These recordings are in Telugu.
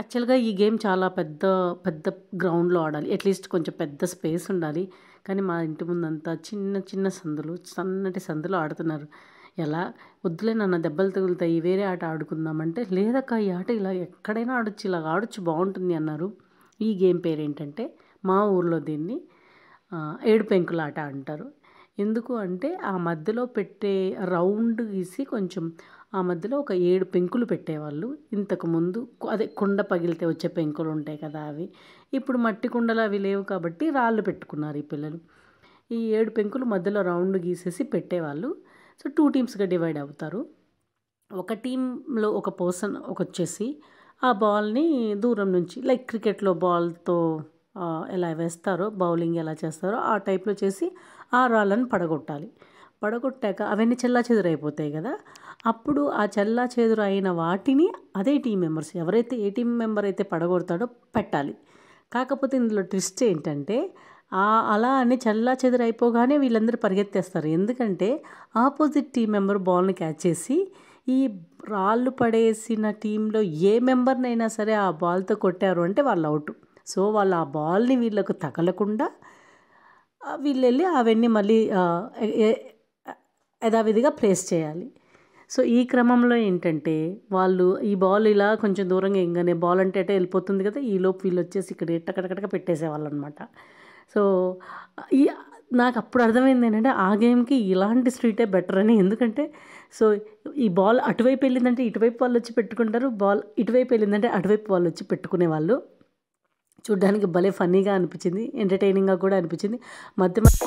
యాక్చువల్‌గా ఈ గేమ్ చాలా పెద్ద పెద్ద గ్రౌండ్‌లో ఆడాలి. అట్‌లీస్ట్ కొంచెం పెద్ద స్పేస్ ఉండాలి. కానీ మా ఇంటి ముందంతా చిన్న చిన్న సందులు, సన్నటి సందులో ఆడుతున్నారు. ఎలా "వద్దులే నాన్న దెబ్బలు తగులుతాయి. వేరే ఆట ఆడుకుందాం" అంటే "లేదక్కా ఈ ఆట ఇలా ఎక్కడైనా ఆడొచ్చు. ఇలా ఆడొచ్చు బావుంటుంది" అన్నారు. ఈ గేమ్ పేరేంటంటే మా ఊర్లో దీన్ని ఆహ్, ఏడు పెంకుల ఆట అంటారు. ఎందుకు అంటే ఆ మధ్యలో పెట్టే రౌండ్ గీసి కొంచెం ఆ మధ్యలో ఒక 7 పెంకులు పెట్టేవాళ్ళు. ఇంతకుముందు అదే కుండ పగిలితే వచ్చే పెంకులు ఉంటాయి కదా! అవి. ఇప్పుడు మట్టి కుండలు అవి లేవు కాబట్టి రాళ్ళు పెట్టుకున్నారు ఈ పిల్లలు. ఈ 7 పెంకులు మధ్యలో రౌండ్ గీసేసి పెట్టేవాళ్ళు. సో, 2 టీమ్స్‌గా డివైడ్ అవుతారు. ఒక టీమ్‌లో ఒక పర్సన్ ఒకొచ్చేసి ఆ బాల్‌ని దూరం నుంచి లైక్ క్రికెట్‌లో బాల్‌తో ఆహ్, ఎలా వేస్తారో బౌలింగ్ ఎలా చేస్తారో ఆ టైప్‌లో చేసి ఆ రాళ్ళని పడగొట్టాలి. పడగొట్టాక అవన్నీ చెల్లాచెదురైపోతాయి గదా! అప్పుడు ఆ చెల్లాచెదురు అయిన వాటిని అదే టీమ్ మెంబర్స్ ఎవరైతే ఏ టీమ్ మెంబర్ అయితే పడగొడతాడో పెట్టాలి. కాకపోతే ఇందులో ట్విస్ట్ ఏంటంటే ఆహ్, అలా అని చెల్లాచెదురైపోగానే వీళ్ళందరూ పరిగెత్తేస్తారు. ఎందుకంటే ఆపోజిట్ టీమ్ మెంబర్ బాల్‌ని క్యాచ్ చేసి ఈ రాళ్ళు పడేసిన టీమ్‌లో ఏ మెంబర్‌నైనా సరే ఆ బాల్‌తో కొట్టారు అంటే వాళ్ళు ఔట్. సో, వాళ్ళు ఆ బాల్‌ని వీళ్ళకు తగలకుండా ఆహ్, వీళ్ళెళ్ళి అవన్నీ మళ్ళీ ఆహ్, ఎ ఎ యథావిధిగా ప్లేస్ చేయాలి. సో, ఈ క్రమంలో ఏంటంటే వాళ్ళు ఈ బాల్ ఇలా కొంచెం దూరంగా ఎయంగానే బాల్ అంటే ఎటో ఎళ్ళిపోతుంది కదా! ఈలోపు వీళ్ళొచ్చేసి ఇక్కడ టకటకటక పెట్టేసేవాళ్ళనమాట. సో, ఈ నాకప్పుడు అర్థమైంది ఏంటంటే ఆ గేమ్‌కి ఇలాంటి స్ట్రీటే బెటర్ అని. ఎందుకంటే సో, ఈ బాల్ అటువైపు ఎళ్ళిందంటే ఇటువైపు వాళ్ళొచ్చి పెట్టుకుంటారు. బాల్ ఇటువైపు ఎళ్ళిందంటే అటువైపు వాళ్ళొచ్చి పెట్టుకునేవాళ్ళు. చూడ్డానికి భలే ఫన్నీగా అనిపించింది. ఎంటర్‌టైనింగ్‌గా కూడా అనిపించింది. మధ్య మ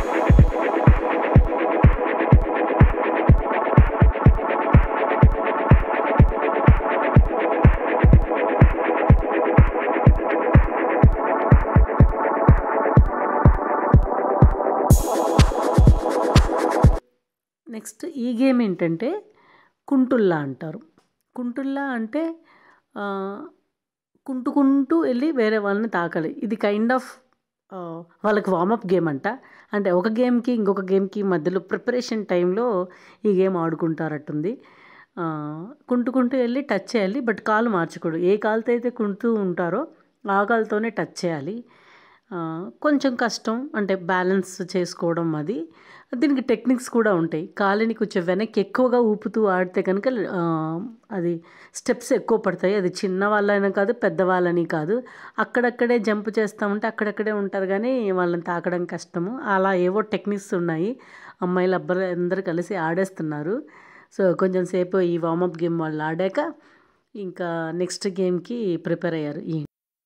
నెక్స్ట్ ఈ గేమ్ ఏంటంటే కుంటుల్లా అంటారు. కుంటుల్లా అంటే ఆహ్, కుంటుకుంటూ ఎళ్లి వేరే వాళ్ళని తాకాలి. ఇది కైండ్ ఆఫ్ ఆహ్, వాళ్ళకి వార్మప్ గేమ్ అంట. అంటే ఒక గేమ్‌కి ఇంకొక గేమ్‌కి మధ్యలో ప్రిపరేషన్ టైమ్‌లో ఈ గేమ్ ఆడుకుంటారట్టుంది. ఆహ్, కుంటుకుంటూ ఎళ్లి టచ్ చేయాలి. బట్ కాలు మార్చకూడదు. ఏ కాలుతో అయితే కుంటుతూ ఉంటారో ఆ కాలుతోనే టచ్ చేయాలి. ఆహ్, కొంచెం కష్టం. అంటే బ్యాలెన్స్ చేసుకోవడం అది. దీనికి టెక్నిక్స్ కూడా ఉంటాయి. కాలిని కొంచెం వెనక్కి ఎక్కువగా ఊపుతూ ఆడితే గనుక ఆహ్, అది స్టెప్స్ ఎక్కువ పడతాయి. అది చిన్నవాళ్ళని కాదు, పెద్దవాళ్ళని కాదు. అక్కడక్కడే జంప్ చేస్తా ఉంటే అక్కడక్కడే ఉంటారు గానీ వాళ్ళని తాకడం కష్టము. అలా ఏవో టెక్నిక్స్ ఉన్నాయి. అమ్మాయిలు, అబ్బాయిలు అందరూ కలిసి ఆడేస్తున్నారు. సో, కొంచెం సేపు ఈ వార్మప్ గేమ్ వాళ్ళు ఆడాక ఇంకా నెక్స్ట్ గేమ్‌కి ప్రిపేర్ అయ్యారు. ఈ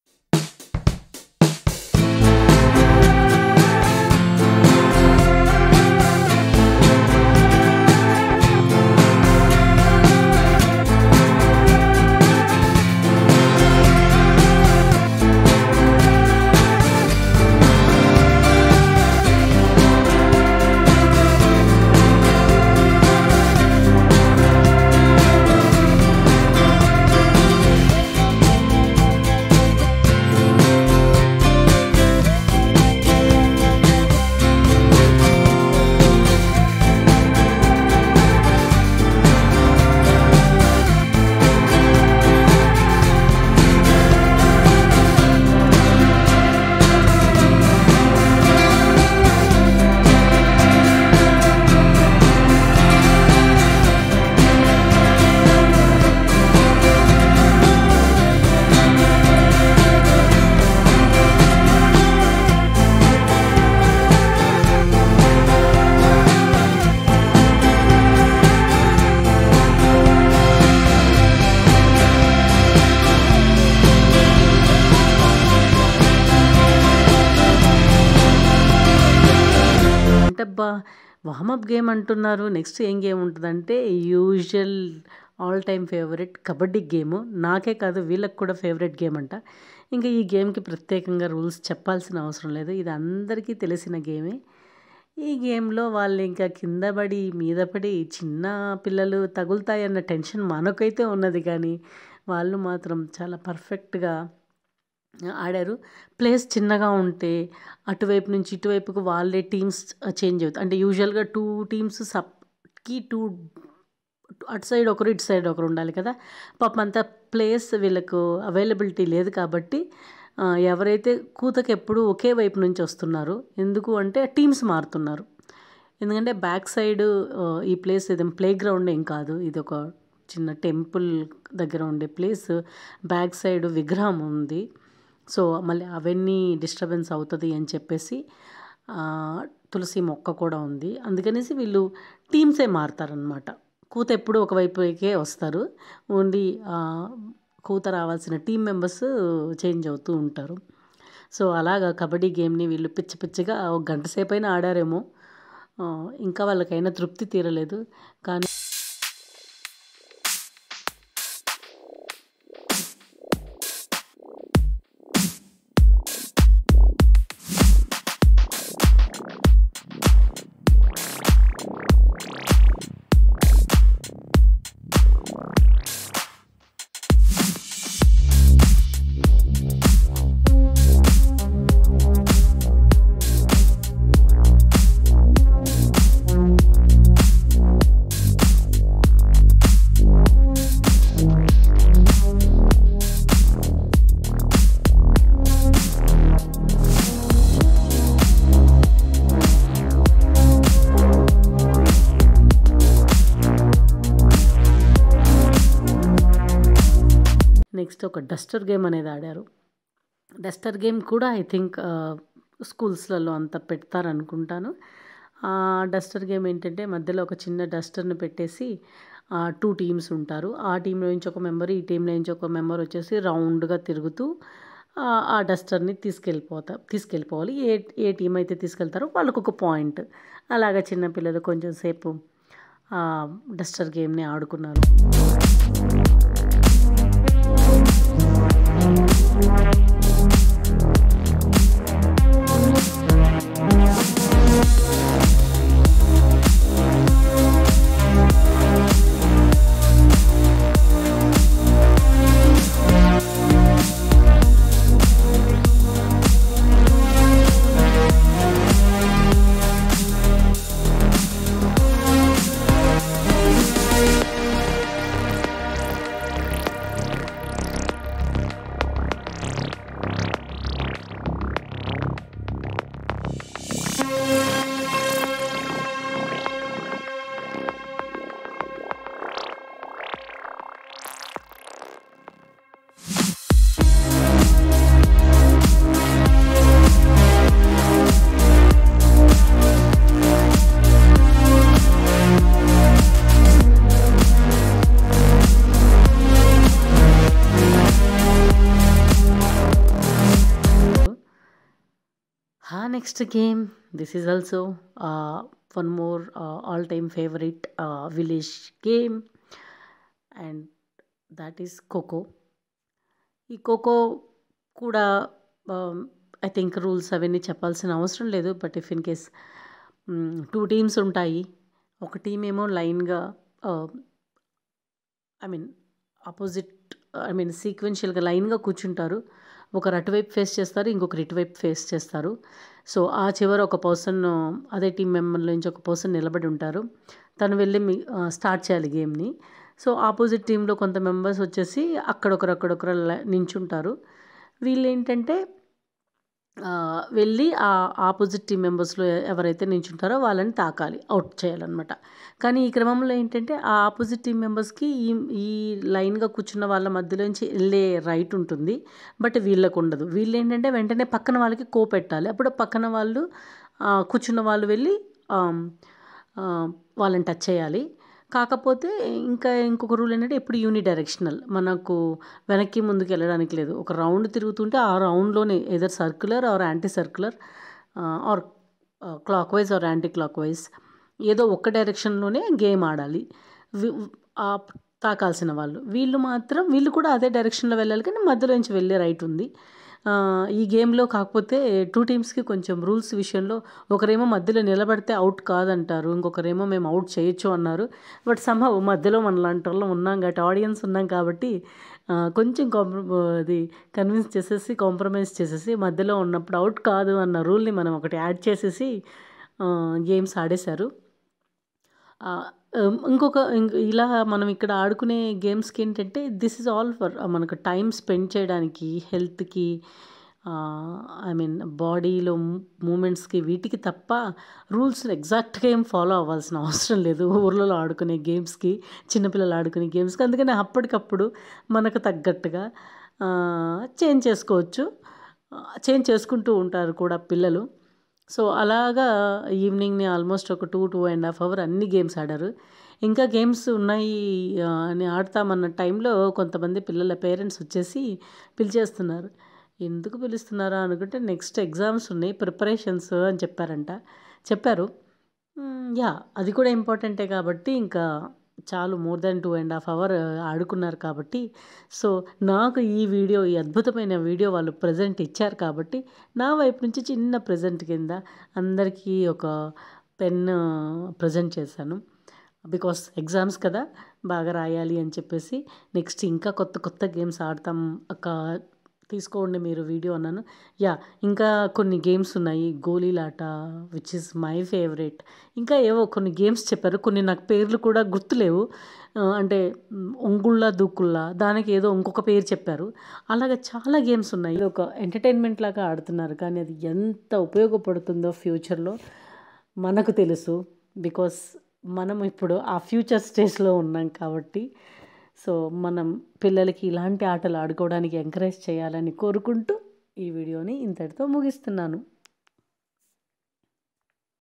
ఏంటబ్బా! వార్మప్ గేమ్ అంటున్నారు. నెక్స్ట్ ఏం గేమ్ ఉంటదంటే usual all time favourite kabaddi game. నాకే కాదు వీళ్ళకి కూడా ఫేవరెట్ గేమ్ అంట. ఇంకా ఈ గేమ్‌కి ప్రత్యేకంగా రూల్స్ చెప్పాల్సిన అవసరం లేదు. ఇది అందరికీ తెలిసిన గేమే. ఈ గేమ్‌లో వాళ్ళు ఇంకా కింద పడి, మీద పడి చిన్న పిల్లలు తగులుతాయన్న టెన్షన్ మనకైతే ఉన్నది కానీ వాళ్ళు మాత్రం చాలా పర్ఫెక్ట్‌గా ఆడారు. ప్లేస్ చిన్నగా ఉంటే అటువైపు నుంచి ఇటువైపుకు వాళ్ళే టీమ్స్ చేంజ్ అవుతాయి. అంటే యూజువల్‌గా 2 టీమ్స్ సప్‌కి 2 అటు సైడ్ ఒకరు ఇటు సైడ్ ఒకరు ఉండాలి కదా పాపం అంత ప్లేస్ వీళ్ళకు అవైలబిలిటీ లేదు కాబట్టి ఆ, ఎవరైతే కూతకి ఎప్పుడు ఒకే వైపు నుంచి వస్తున్నారు ఎందుకు అంటే టీమ్స్ మారుతున్నారు ఎందుకంటే బ్యాక్ సైడ్ ఆ, ఈ ప్లేస్ ఇది ప్లే గ్రౌండ్ ఏం కాదు ఇది ఒక చిన్న టెంపుల్ దగ్గర ఉండే ప్లేస్ బ్యాక్ సైడ్ విగ్రహం ఉంది సో మళ్ళీ అవన్నీ డిస్టర్బెన్స్ అవుతుంది అని చెప్పేసి ఆ, తులసి మొక్క కూడా ఉంది అందుకనేసి వీళ్ళు టీమ్సే మారుతారనమాట కూత ఎప్పుడు ఒకవైపుకే వస్తారు ఓన్లీ ఆ, కూత రావాల్సిన టీం మెంబర్స్ చేంజ్ అవుతూ ఉంటారు సో అలాగా కబడ్డీ గేమ్ని వీళ్ళు పిచ్చి పిచ్చిగా ఒక గంట సేపు అయినా ఆడారేమో ఆ, ఇంకా వాళ్ళకైనా తృప్తి తీరలేదు కానీ నెక్స్ట్ ఒక డస్టర్ గేమ్ అనేది ఆడారు డస్టర్ గేమ్ కూడా ఐ థింక్ స్కూల్స్లలో అంత పెడతారనుకుంటాను ఆ డస్టర్ గేమ్ ఏంటంటే మధ్యలో ఒక చిన్న డస్టర్ని పెట్టేసి టూ టీమ్స్ ఉంటారు ఆ టీంలో నుంచి ఒక మెంబర్ ఈ టీంలో నుంచి ఒక మెంబర్ వచ్చేసి రౌండ్గా తిరుగుతూ ఆ, ఆ డస్టర్ని తీసుకెళ్ళిపోతా తీసుకెళ్ళిపోవాలి ఏ ఏ టీం అయితే తీసుకెళ్తారో వాళ్ళకు ఒక పాయింట్ అలాగా చిన్నపిల్లలు కొంచెం సేపు ఆ డస్టర్ గేమ్ని ఆడుకున్నారు Ha, next game. This is also uh, one more uh, all-time favorite uh, village game, and that is Coco. ఈ ఖోఖో కూడా ఐ థింక్ రూల్స్ అవన్నీ చెప్పాల్సిన అవసరం లేదు but if in case two teams ఉంటాయి ఒక టీం ఏమో లైన్గా I mean opposite I mean సీక్వెన్షియల్గా లైన్గా కూర్చుంటారు ఒకరు అటువైపు ఫేస్ చేస్తారు ఇంకొకరు ఇటువైపు ఫేస్ చేస్తారు సో ఆ చివర ఒక పర్సన్ అదే టీం మెంబర్ నుంచి ఒక పర్సన్ నిలబడి ఉంటారు తను వెళ్ళి మీ స్టార్ట్ చేయాలి గేమ్ని సో ఆపోజిట్ టీంలో కొంత మెంబర్స్ వచ్చేసి అక్కడొకరు అక్కడొకరు ల- నించుంటారు వీళ్ళు ఏంటంటే ఆ, వెళ్ళి ఆ ఆపోజిట్ టీం మెంబర్స్లో ఎవరైతే నించుంటారో వాళ్ళని తాకాలి అవుట్ చేయాలన్నమాట కానీ ఈ క్రమంలో ఏంటంటే ఆ ఆపోజిట్ టీం మెంబర్స్కి ఈ ఈ లైన్గా కూర్చున్న వాళ్ళ మధ్యలోంచి వెళ్ళే రైట్ ఉంటుంది బట్ వీళ్ళకు ఉండదు వీళ్ళు ఏంటంటే వెంటనే పక్కన వాళ్ళకి కో పెట్టాలి అప్పుడు పక్కన వాళ్ళు ఆ, కూర్చున్న వాళ్ళు వెళ్ళి ఆమ్, ఆ, వాళ్ళని టచ్ చేయాలి కాకపోతే ఇంకా ఇంకొక రూల్ ఏంటంటే ఎప్పుడు యూని డైరెక్షనల్ మనకు వెనక్కి ముందుకు వెళ్ళడానికి లేదు ఒక రౌండ్ తిరుగుతుంటే ఆ రౌండ్లోనే either circular or anti circular or clockwise or anti clockwise ఏదో ఒక్క డైరెక్షన్లోనే గేమ్ ఆడాలి వి- ఆ తాకాల్సిన వాళ్ళు వీళ్ళు మాత్రం వీళ్ళు కూడా అదే డైరెక్షన్లో వెళ్ళాలి కానీ మధ్యలో నుంచి వెళ్ళే రైట్ ఉంది ఆ, ఈ గేమ్లో కాకపోతే టూ టీమ్స్కి కొంచెం రూల్స్ విషయంలో ఒకరేమో మధ్యలో నిలబడితే అవుట్ కాదంటారు ఇంకొకరేమో మేము అవుట్ చేయొచ్చు అన్నారు బట్ సంహవ్ మధ్యలో మన లాంటి వాళ్ళం ఉన్నాం కాబట్టి ఆడియన్స్ ఉన్నాం కాబట్టి ఆ, కొంచెం కాంప్ర అది కన్విన్స్ చేసేసి కాంప్రమైజ్ చేసేసి మధ్యలో ఉన్నప్పుడు అవుట్ కాదు అన్న రూల్ని మనం ఒకటి యాడ్ చేసేసి గేమ్స్ ఆడేశారు ఆహ్, ఇంకొక ఇంక్ ఇలా మనం ఇక్కడ ఆడుకునే గేమ్స్‌కి ఏంటంటే దిస్ ఈజ్ ఆల్ ఫర్ మనకు టైమ్ స్పెండ్ చేయడానికి, హెల్త్‌కి ఆహ్, ఐ మీన్ బాడీలో మూవ్‌మెంట్స్‌కి వీటికి తప్ప రూల్స్ ఎగ్జాక్ట్‌గా ఏం ఫాలో అవ్వాల్సిన అవసరం లేదు. ఊర్లలో ఆడుకునే గేమ్స్‌కి, చిన్నపిల్లలు ఆడుకునే గేమ్స్‌కి. అందుకని అప్పటికప్పుడు మనకు తగ్గట్టుగా ఆహ్, చేంజ్ చేసుకోవచ్చు. ఆహ్, చేంజ్ చేసుకుంటూ ఉంటారు కూడా పిల్లలు. సో, అలాగా ఈవినింగ్‌ని ఆల్మోస్ట్ ఒక 2, 2 ½ అవర్ అన్ని గేమ్స్ ఆడారు. ఇంకా గేమ్స్ ఉన్నాయి ఆహ్, అని ఆడతామన్న టైంలో కొంతమంది పిల్లల పేరెంట్స్ వచ్చేసి పిలిచేస్తున్నారు. ఎందుకు పిలుస్తున్నారా అనుకుంటే నెక్స్ట్ ఎగ్జామ్స్ ఉన్నాయి ప్రిపరేషన్స్ అని చెప్పారంట. చెప్పారు. హ్మ్. యాహ్! అది కూడా ఇంపార్టెంటే కాబట్టి ఇంకా చాలు మోర్ దాన్ 2 ½ అవర్ ఆడుకున్నారు కాబట్టి సో, నాకు ఈ వీడియో ఈ అద్భుతమైన వీడియో వాళ్ళు ప్రెజెంట్ ఇచ్చారు కాబట్టి నా వైపు నుంచి చిన్న ప్రెజెంట్ కింద అందరికీ ఒక పెన్ ప్రెజెంట్ చేశాను. బికాస్ ఎగ్జామ్స్ కదా! బాగా రాయాలి అని చెప్పేసి నెక్స్ట్ ఇంకా కొత్త కొత్త గేమ్స్ ఆడతాం అక్క తీసుకోండి మీరు వీడియో అన్నాను. యాహ్! ఇంకా కొన్ని గేమ్స్ ఉన్నాయి. గోలీలాట విచ్ ఈస్ మై ఫేవరెట్. ఇంకా ఏవో కొన్ని గేమ్స్ చెప్పారు. కొన్ని నాకు పేర్లు కూడా గుర్తులేవు. ఆహ్, అంటే ఒంగుళ్ళ దూకుళ్ళ దానికి ఏదో ఇంకొక పేరు చెప్పారు. అలాగా చాలా గేమ్స్ ఉన్నాయి. ఇది ఒక ఎంటర్‌టైన్‌మెంట్ లాగా ఆడుతున్నారు. కానీ అది ఎంత ఉపయోగపడుతుందో ఫ్యూచర్‌లో మనకు తెలుసు. బికాస్ మనం ఇప్పుడు ఆ ఫ్యూచర్ స్టేజ్‌లో ఉన్నాం కాబట్టి సో, మనం పిల్లలకి ఇలాంటి ఆటలు ఆడుకోవడానికి ఎంకరేజ్ చేయాలని కోరుకుంటూ ఈ వీడియోని ఇంతటితో ముగిస్తున్నాను.